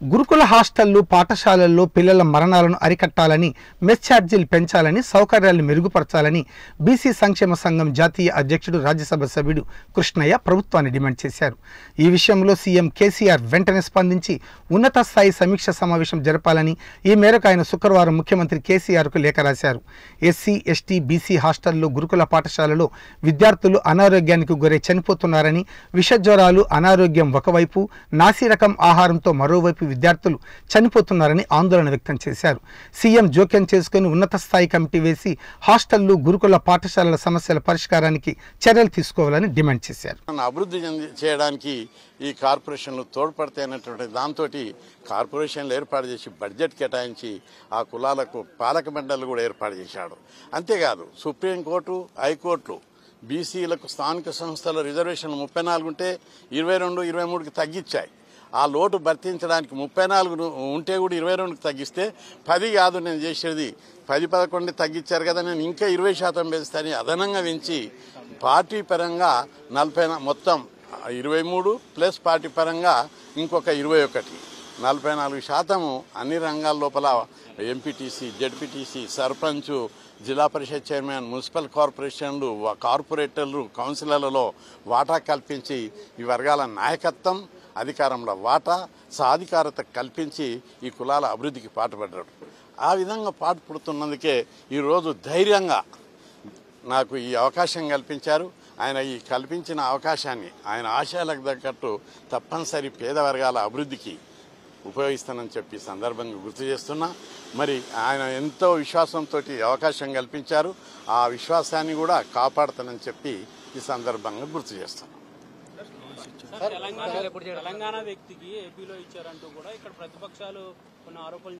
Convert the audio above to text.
గురుకుల హాస్టళ్లు పాఠశాలల్లో పిల్లల మరణాలను అరికట్టాలని మెస్ ఛార్జీలు పెంచాలని సౌకర్యాలు మెరుగుపరచాలని బీసీ సంక్షేమ సంఘం జాతీయ అధ్యక్షుడు రాజ్యసభ సభ్యుడు కృష్ణయ్య ప్రభుత్వాన్ని డిమాండ్ చేశారు ఈ విషయంలో సీఎం కేసీఆర్ వెంటనే స్పందించి ఉన్నత స్థాయి సమీక్ష సమావేశం జరపాలని ఈ మేరకు ఆయన శుక్రవారం ముఖ్యమంత్రి కేసీఆర్కు లేఖ రాశారు ఎస్సీ ఎస్టీ బీసీ హాస్టల్లో గురుకుల పాఠశాలలో విద్యార్థులు అనారోగ్యానికి గురై చనిపోతున్నారని విషజ్వరాలు అనారోగ్యం ఒకవైపు నాసిరకం ఆహారంతో మరోవైపు విద్యార్థులు చనిపోతున్నారని ఆందోళన వ్యక్తం చేశారు సీఎం జోక్యం చేసుకుని ఉన్నత స్థాయి కమిటీ వేసి హాస్టళ్లు గురుకుల పాఠశాలల సమస్యల పరిష్కారానికి చర్యలు తీసుకోవాలని డిమాండ్ చేశారు నన్ను అభివృద్ధి చెంది చేయడానికి ఈ కార్పొరేషన్లు తోడ్పడతాయి అనేటువంటి దాంతో కార్పొరేషన్లు ఏర్పాటు చేసి బడ్జెట్ కేటాయించి ఆ కులాలకు పాలక మండలి కూడా ఏర్పాటు చేశాడు అంతేకాదు సుప్రీంకోర్టు హైకోర్టు బీసీలకు స్థానిక సంస్థల రిజర్వేషన్లు ముప్పై నాలుగు ఉంటే ఇరవై రెండు ఇరవై మూడుకి తగ్గించాయి ఆ లోటు భర్తించడానికి ముప్పై నాలుగు ను- ఉంటే కూడా ఇరవై రెండుకి తగ్గిస్తే పది కాదు నేను చేసేది పది పదకొండు తగ్గించారు కదా నేను ఇంకా ఇరవై శాతం పెంచుతాను అదనంగా పెంచి పార్టీ పరంగా నలభై నా- మొత్తం ఇరవై మూడు ప్లస్ పార్టీ పరంగా ఇంకొక ఇరవై ఒకటి నలభై నాలుగు శాతము అన్ని రంగాల లోపల ఎంపీటీసీ జడ్పీటీసీ సర్పంచ్ జిల్లా పరిషత్ చైర్మన్ మున్సిపల్ కార్పొరేషన్లు వ- కార్పొరేటర్లు కౌన్సిలర్లలో వాటా కల్పించి ఈ వర్గాల నాయకత్వం అధికారంలో వాటా సాధికారత కల్పించి ఈ కులాల అభివృద్ధికి పాటుపడ్డాడు ఆ విధంగా పాటుపడుతున్నందుకే ఈరోజు ధైర్యంగా నాకు ఈ అవకాశం కల్పించారు ఆయన ఈ కల్పించిన అవకాశాన్ని ఆయన ఆశయాలకు తగ్గట్టు తప్పనిసరి పేద వర్గాల అభివృద్ధికి ఉపయోగిస్తానని చెప్పి ఈ సందర్భంగా గుర్తు చేస్తున్నా మరి ఆయన ఎంతో విశ్వాసంతో అవకాశం కల్పించారు ఆ విశ్వాసాన్ని కూడా కాపాడుతానని చెప్పి ఈ సందర్భంగా గుర్తు చేస్తున్నాను తెలంగాణ తెలంగాణ వ్యక్తికి ఏపీలో ఇచ్చారంటూ కూడా ఇక్కడ ప్రతిపక్షాలు కొన్ని ఆరోపణలు